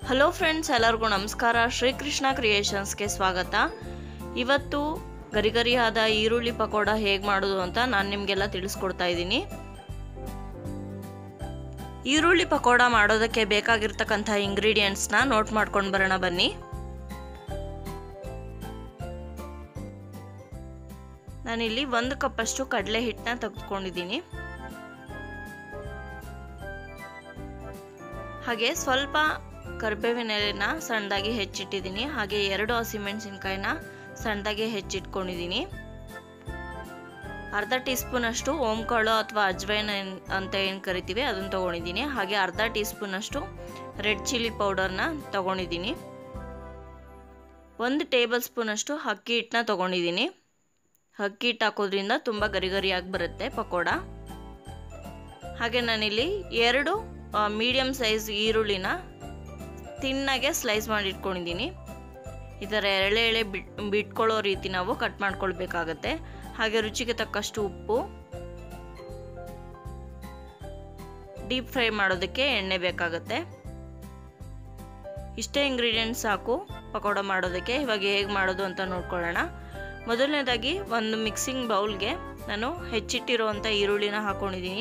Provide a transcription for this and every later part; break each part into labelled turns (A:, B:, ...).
A: hello friends ಎಲ್ಲರಿಗೂ ನಮಸ್ಕಾರ ಶ್ರೀಕೃಷ್ಣ ಕ್ರಿಯೇಷನ್ಸ್ಗೆ ಸ್ವಾಗತ ಇವತ್ತು ಗರಿಗರಿಯಾದ ಈರುಳ್ಳಿ ಪಕೋಡ ಹೇಗೆ ಮಾಡೋದು ಅಂತ ನಾನು ನಿಮಗೆಲ್ಲ ತಿಳಿಸ್ಕೊಡ್ತಾ ಇದ್ದೀನಿ ಈರುಳ್ಳಿ ಪಕೋಡ ಮಾಡೋದಕ್ಕೆ ಬೇಕಾಗಿರ್ತಕ್ಕಂಥ ಇಂಗ್ರೀಡಿಯೆಂಟ್ಸ್ನ ನೋಟ್ ಮಾಡ್ಕೊಂಡು ಬರೋಣ ಬನ್ನಿ ನಾನಿಲ್ಲಿ ಒಂದು ಕಪ್ಪಷ್ಟು ಕಡಲೆ ಹಿಟ್ಟನ್ನ ತೆಗೆದುಕೊಂಡಿದ್ದೀನಿ ಹಾಗೆ ಸ್ವಲ್ಪ ಕರಿಬೇವಿನ ಎಲೆನ ಸಣ್ಣದಾಗಿ ಹೆಚ್ಚಿಟ್ಟಿದ್ದೀನಿ ಹಾಗೆ ಎರಡು ಹಸಿಮೆಣಸಿನ್ಕಾಯಿನ ಸಣ್ಣದಾಗಿ ಹೆಚ್ಚಿಟ್ಕೊಂಡಿದ್ದೀನಿ ಅರ್ಧ ಟೀ ಸ್ಪೂನಷ್ಟು ಓಂಕಾಳು ಅಥವಾ ಅಜ್ವೈನ್ ಅಂತ ಏನು ಕರಿತೀವಿ ಅದನ್ನು ತೊಗೊಂಡಿದ್ದೀನಿ ಹಾಗೆ ಅರ್ಧ ಟೀ ಸ್ಪೂನಷ್ಟು ರೆಡ್ ಚಿಲ್ಲಿ ಪೌಡರ್ನ ತೊಗೊಂಡಿದ್ದೀನಿ ಒಂದು ಟೇಬಲ್ ಸ್ಪೂನಷ್ಟು ಅಕ್ಕಿ ಹಿಟ್ಟನ್ನ ತೊಗೊಂಡಿದ್ದೀನಿ ಅಕ್ಕಿ ಹಿಟ್ಟು ಹಾಕೋದ್ರಿಂದ ತುಂಬ ಗರಿ ಗರಿಯಾಗಿ ಬರುತ್ತೆ ಪಕೋಡ ಹಾಗೆ ನಾನಿಲ್ಲಿ ಎರಡು ಮೀಡಿಯಮ್ ಸೈಜ್ ಈರುಳ್ಳಿನ ತಿನ್ನಾಗೆ ಸ್ಲೈಸ್ ಮಾಡಿ ಇಟ್ಕೊಂಡಿದ್ದೀನಿ ಈ ಥರ ಎಳೆ ಎಳೆ ಬಿಟ್ ಬಿಟ್ಕೊಳ್ಳೋ ರೀತಿ ನಾವು ಕಟ್ ಮಾಡ್ಕೊಳ್ಬೇಕಾಗತ್ತೆ ಹಾಗೆ ರುಚಿಗೆ ತಕ್ಕಷ್ಟು ಉಪ್ಪು ಡೀಪ್ ಫ್ರೈ ಮಾಡೋದಕ್ಕೆ ಎಣ್ಣೆ ಬೇಕಾಗುತ್ತೆ ಇಷ್ಟೇ ಇಂಗ್ರೀಡಿಯೆಂಟ್ಸ್ ಸಾಕು ಪಕೋಡ ಮಾಡೋದಕ್ಕೆ ಇವಾಗ ಹೇಗೆ ಮಾಡೋದು ಅಂತ ನೋಡ್ಕೊಳ್ಳೋಣ ಮೊದಲನೇದಾಗಿ ಒಂದು ಮಿಕ್ಸಿಂಗ್ ಬೌಲ್ಗೆ ನಾನು ಹೆಚ್ಚಿಟ್ಟಿರುವಂಥ ಈರುಳ್ಳಿನ ಹಾಕೊಂಡಿದ್ದೀನಿ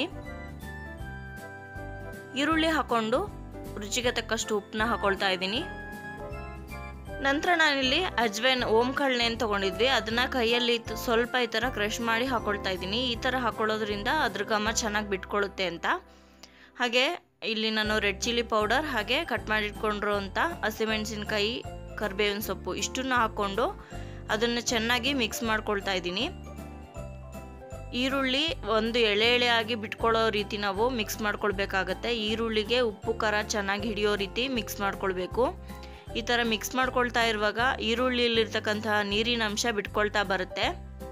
A: ಈರುಳ್ಳಿ ಹಾಕೊಂಡು ರುಚಿಗೆ ತಕ್ಕಷ್ಟು ಉಪ್ಪನ್ನ ಹಾಕೊಳ್ತಾ ಇದ್ದೀನಿ ನಂತರ ನಾನಿಲ್ಲಿ ಅಜ್ವೈನ್ ಓಂಕಾಳನ್ನೇನು ತೊಗೊಂಡಿದ್ವಿ ಅದನ್ನು ಕೈಯಲ್ಲಿ ಸ್ವಲ್ಪ ಈ ಥರ ಕ್ರಷ್ ಮಾಡಿ ಹಾಕೊಳ್ತಾ ಇದ್ದೀನಿ ಈ ಥರ ಹಾಕೊಳ್ಳೋದ್ರಿಂದ ಅದ್ರ ಘಮ ಚೆನ್ನಾಗಿ ಬಿಟ್ಕೊಳ್ಳುತ್ತೆ ಅಂತ ಹಾಗೆ ಇಲ್ಲಿ ನಾನು ರೆಡ್ ಚಿಲ್ಲಿ ಪೌಡರ್ ಹಾಗೆ ಕಟ್ ಮಾಡಿಟ್ಕೊಂಡಿರೋಂಥ ಹಸಿಮೆಣಸಿನ್ಕಾಯಿ ಕರಿಬೇವಿನ ಸೊಪ್ಪು ಇಷ್ಟನ್ನು ಹಾಕ್ಕೊಂಡು ಅದನ್ನು ಚೆನ್ನಾಗಿ ಮಿಕ್ಸ್ ಮಾಡ್ಕೊಳ್ತಾ ಇದ್ದೀನಿ ಈರುಳ್ಳಿ ಒಂದು ಎಳೆ ಎಳೆಯಾಗಿ ಬಿಟ್ಕೊಳ್ಳೋ ರೀತಿ ನಾವು ಮಿಕ್ಸ್ ಮಾಡ್ಕೊಳ್ಬೇಕಾಗತ್ತೆ ಈರುಳ್ಳಿಗೆ ಉಪ್ಪು ಖಾರ ಚೆನ್ನಾಗಿ ಹಿಡಿಯೋ ರೀತಿ ಮಿಕ್ಸ್ ಮಾಡ್ಕೊಳ್ಬೇಕು ಈ ಥರ ಮಿಕ್ಸ್ ಮಾಡ್ಕೊಳ್ತಾ ಇರುವಾಗ ಈರುಳ್ಳಿಯಲ್ಲಿರ್ತಕ್ಕಂತಹ ನೀರಿನ ಅಂಶ ಬಿಟ್ಕೊಳ್ತಾ ಬರುತ್ತೆ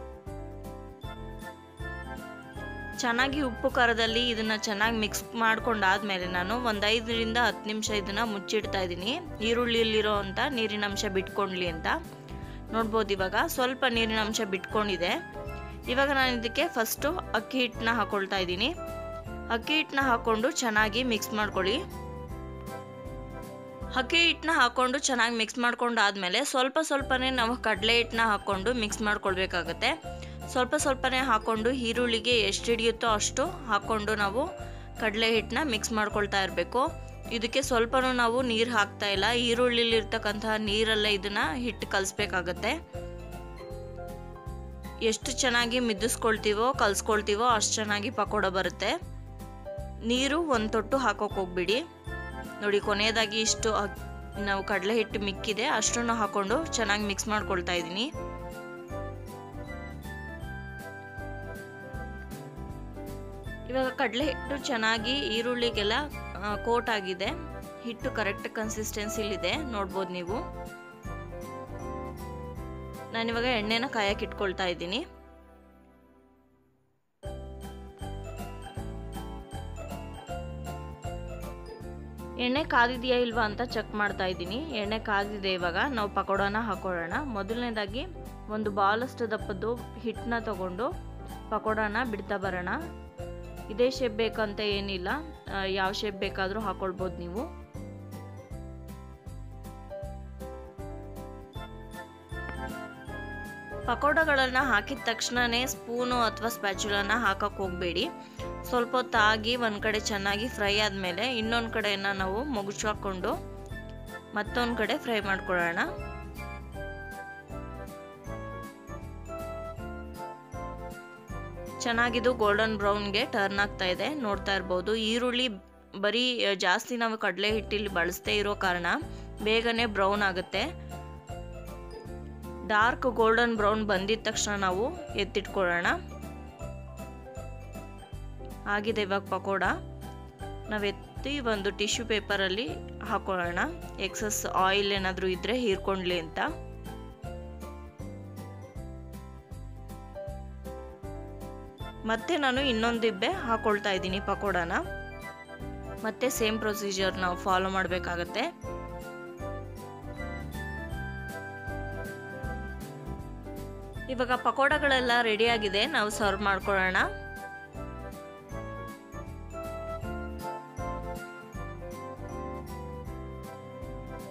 A: ಚೆನ್ನಾಗಿ ಉಪ್ಪು ಖಾರದಲ್ಲಿ ಇದನ್ನು ಚೆನ್ನಾಗಿ ಮಿಕ್ಸ್ ಮಾಡ್ಕೊಂಡಾದ್ಮೇಲೆ ನಾನು ಒಂದು ಐದರಿಂದ ಹತ್ತು ನಿಮಿಷ ಇದನ್ನು ಮುಚ್ಚಿಡ್ತಾ ಇದ್ದೀನಿ ಈರುಳ್ಳಿಯಲ್ಲಿರೋ ಅಂಥ ನೀರಿನ ಅಂಶ ಬಿಟ್ಕೊಂಡ್ಲಿ ಅಂತ ನೋಡ್ಬೋದು ಇವಾಗ ಸ್ವಲ್ಪ ನೀರಿನ ಅಂಶ ಬಿಟ್ಕೊಂಡಿದೆ ಇವಾಗ ನಾನು ಇದಕ್ಕೆ ಫಸ್ಟು ಅಕ್ಕಿ ಹಿಟ್ಟನ್ನ ಹಾಕೊಳ್ತಾ ಇದ್ದೀನಿ ಅಕ್ಕಿ ಹಿಟ್ಟನ್ನ ಹಾಕ್ಕೊಂಡು ಚೆನ್ನಾಗಿ ಮಿಕ್ಸ್ ಮಾಡ್ಕೊಳ್ಳಿ ಅಕ್ಕಿ ಹಿಟ್ಟನ್ನ ಹಾಕ್ಕೊಂಡು ಚೆನ್ನಾಗಿ ಮಿಕ್ಸ್ ಮಾಡ್ಕೊಂಡು ಆದಮೇಲೆ ಸ್ವಲ್ಪ ಸ್ವಲ್ಪನೇ ನಾವು ಕಡಲೆ ಹಿಟ್ಟನ್ನ ಹಾಕ್ಕೊಂಡು ಮಿಕ್ಸ್ ಮಾಡ್ಕೊಳ್ಬೇಕಾಗತ್ತೆ ಸ್ವಲ್ಪ ಸ್ವಲ್ಪನೇ ಹಾಕ್ಕೊಂಡು ಈರುಳ್ಳಿಗೆ ಎಷ್ಟು ಹಿಡಿಯುತ್ತೋ ಅಷ್ಟು ಹಾಕ್ಕೊಂಡು ನಾವು ಕಡಲೆ ಹಿಟ್ಟನ್ನ ಮಿಕ್ಸ್ ಮಾಡ್ಕೊಳ್ತಾ ಇರಬೇಕು ಇದಕ್ಕೆ ಸ್ವಲ್ಪನೂ ನಾವು ನೀರು ಹಾಕ್ತಾ ಇಲ್ಲ ಈರುಳ್ಳಿಲಿರ್ತಕ್ಕಂತಹ ನೀರಲ್ಲೇ ಇದನ್ನು ಹಿಟ್ಟು ಕಲಿಸ್ಬೇಕಾಗತ್ತೆ ಎಷ್ಟು ಚೆನ್ನಾಗಿ ಮಿದ್ದಿಸ್ಕೊಳ್ತೀವೋ ಕಲ್ಸ್ಕೊಳ್ತೀವೋ ಅಷ್ಟು ಚೆನ್ನಾಗಿ ಪಕೋಡ ಬರುತ್ತೆ ನೀರು ಒಂದು ತೊಟ್ಟು ಹಾಕೋಕೆ ಹೋಗ್ಬಿಡಿ ನೋಡಿ ಕೊನೆಯದಾಗಿ ಇಷ್ಟು ನಾವು ಕಡಲೆ ಹಿಟ್ಟು ಮಿಕ್ಕಿದೆ ಅಷ್ಟನ್ನು ಹಾಕೊಂಡು ಚೆನ್ನಾಗಿ ಮಿಕ್ಸ್ ಮಾಡ್ಕೊಳ್ತಾ ಇದ್ದೀನಿ ಇವಾಗ ಕಡಲೆ ಹಿಟ್ಟು ಚೆನ್ನಾಗಿ ಈರುಳ್ಳಿಗೆಲ್ಲ ಕೋಟ್ ಆಗಿದೆ ಹಿಟ್ಟು ಕರೆಕ್ಟ್ ಕನ್ಸಿಸ್ಟೆನ್ಸಿಲಿದೆ ನೋಡ್ಬೋದು ನೀವು ನಾನಿವಾಗ ಎಣ್ಣೆನ ಕಾಯಕ್ಕೆ ಇಟ್ಕೊಳ್ತಾ ಇದ್ದೀನಿ ಎಣ್ಣೆ ಕಾದಿದೆಯಾ ಇಲ್ವಾ ಅಂತ ಚೆಕ್ ಮಾಡ್ತಾ ಇದ್ದೀನಿ ಎಣ್ಣೆ ಕಾದಿದೆ ಇವಾಗ ನಾವು ಪಕೋಡನ ಹಾಕೊಳ್ಳೋಣ ಮೊದಲನೇದಾಗಿ ಒಂದು ಬಾಲಷ್ಟು ದಪ್ಪದ್ದು ಹಿಟ್ಟನ್ನ ತಗೊಂಡು ಪಕೋಡನ ಬಿಡ್ತಾ ಬರೋಣ ಇದೇ ಶೇಪ್ ಬೇಕಂತ ಏನಿಲ್ಲ ಯಾವ ಶೇಪ್ ಬೇಕಾದರೂ ಹಾಕೊಳ್ಬೋದು ನೀವು ಪಕೋಡಗಳನ್ನು ಹಾಕಿದ ತಕ್ಷಣವೇ ಸ್ಪೂನು ಅಥವಾ ಸ್ಪ್ಯಾಚುಲನ ಹಾಕಕ್ಕೆ ಹೋಗಬೇಡಿ ಸ್ವಲ್ಪ ಹೊತ್ತಾಗಿ ಒಂದು ಕಡೆ ಚೆನ್ನಾಗಿ ಫ್ರೈ ಆದಮೇಲೆ ಇನ್ನೊಂದು ಕಡೆಯನ್ನು ನಾವು ಮುಗುಚಾಕೊಂಡು ಮತ್ತೊಂದು ಕಡೆ ಫ್ರೈ ಮಾಡ್ಕೊಳ್ಳೋಣ ಚೆನ್ನಾಗಿದು ಗೋಲ್ಡನ್ ಬ್ರೌನ್ಗೆ ಟರ್ನ್ ಆಗ್ತಾ ಇದೆ ನೋಡ್ತಾ ಇರ್ಬೋದು ಈರುಳ್ಳಿ ಬರೀ ಜಾಸ್ತಿ ನಾವು ಕಡಲೆ ಹಿಟ್ಟಿಲ್ಲಿ ಬಳಸದೇ ಇರೋ ಕಾರಣ ಬೇಗನೆ ಬ್ರೌನ್ ಆಗುತ್ತೆ ಡಾರ್ಕ್ ಗೋಲ್ಡನ್ ಬ್ರೌನ್ ಬಂದಿದ ತಕ್ಷಣ ನಾವು ಎತ್ತಿಟ್ಕೊಳ್ಳೋಣ ಆಗಿದೆ ಇವಾಗ ಪಕೋಡ ನಾವು ಎತ್ತಿ ಒಂದು ಟಿಶ್ಯೂ ಪೇಪರಲ್ಲಿ ಹಾಕೊಳ್ಳೋಣ ಎಕ್ಸಸ್ ಆಯಿಲ್ ಏನಾದರೂ ಇದ್ದರೆ ಹೀರ್ಕೊಂಡ್ಲಿ ಅಂತ ಮತ್ತೆ ನಾನು ಇನ್ನೊಂದು ಇಬ್ಬೆ ಹಾಕೊಳ್ತಾ ಇದ್ದೀನಿ ಪಕೋಡನ ಮತ್ತೆ ಸೇಮ್ ಪ್ರೊಸೀಜರ್ ನಾವು ಫಾಲೋ ಮಾಡಬೇಕಾಗತ್ತೆ ಇವಾಗ ಪಕೋಡಗಳೆಲ್ಲ ರೆಡಿಯಾಗಿದೆ ನಾವು ಸರ್ವ್ ಮಾಡ್ಕೊಳ್ಳೋಣ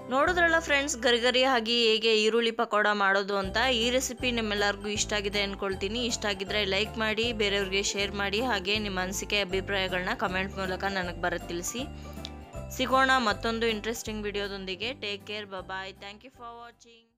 A: ನೋಡಿದ್ರಲ್ಲ ಫ್ರೆಂಡ್ಸ್ ಗರಿಗರಿ ಆಗಿ ಹೇಗೆ ಈರುಳ್ಳಿ ಪಕೋಡ ಮಾಡೋದು ಅಂತ ಈ ರೆಸಿಪಿ ನಿಮ್ಮೆಲ್ಲರಿಗೂ ಇಷ್ಟ ಆಗಿದೆ ಅಂದ್ಕೊಳ್ತೀನಿ ಇಷ್ಟ ಆಗಿದ್ರೆ ಲೈಕ್ ಮಾಡಿ ಬೇರೆಯವ್ರಿಗೆ ಶೇರ್ ಮಾಡಿ ಹಾಗೆ ನಿಮ್ಮ ಅನಿಸಿಕೆ ಅಭಿಪ್ರಾಯಗಳನ್ನ ಕಮೆಂಟ್ ಮೂಲಕ ನನಗೆ ಬರೋದು ತಿಳಿಸಿ ಸಿಗೋಣ ಮತ್ತೊಂದು ಇಂಟ್ರೆಸ್ಟಿಂಗ್ ವಿಡಿಯೋದೊಂದಿಗೆ take care bye thank you for watching